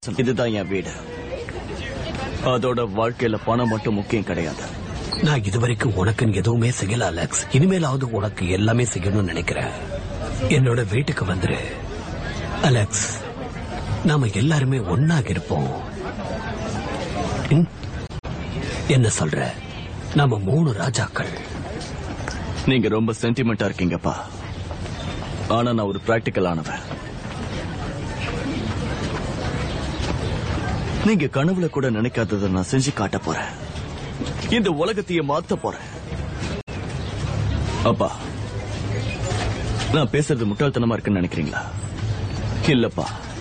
இதுதான் என் வீடு அதோட வாழ்க்கையில பணம் மட்டும் முக்கியம் கிடையாது நான் இதுவரைக்கும் உனக்குன்னு எதுவுமே செய்யல அலெக்ஸ் இனிமேலாவது உனக்கு எல்லாமே செய்யணும்னு நினைக்கிறேன் என்னோட வீட்டுக்கு வந்துரு அலெக்ஸ் நாம எல்லாருமே ஒன்னாக இருப்போம் ம்? என்ன சொல்ற நாம மூணு ராஜாக்கள் நீங்க ரொம்ப சென்டிமெண்டா இருக்கீங்கப்பா ஆனா நான் ஒரு பிராக்டிக்கல் ஆனவன் நீங்க கனவுல கூட நினைக்காததை நான் செஞ்சு காட்ட போறேன் இந்த உலகத்தையே மாத்த போறேன் அப்பா நான் பேசுறது முட்டாள்தனமா இருக்குன்னு நினைக்கிறீங்களா இல்லப்பா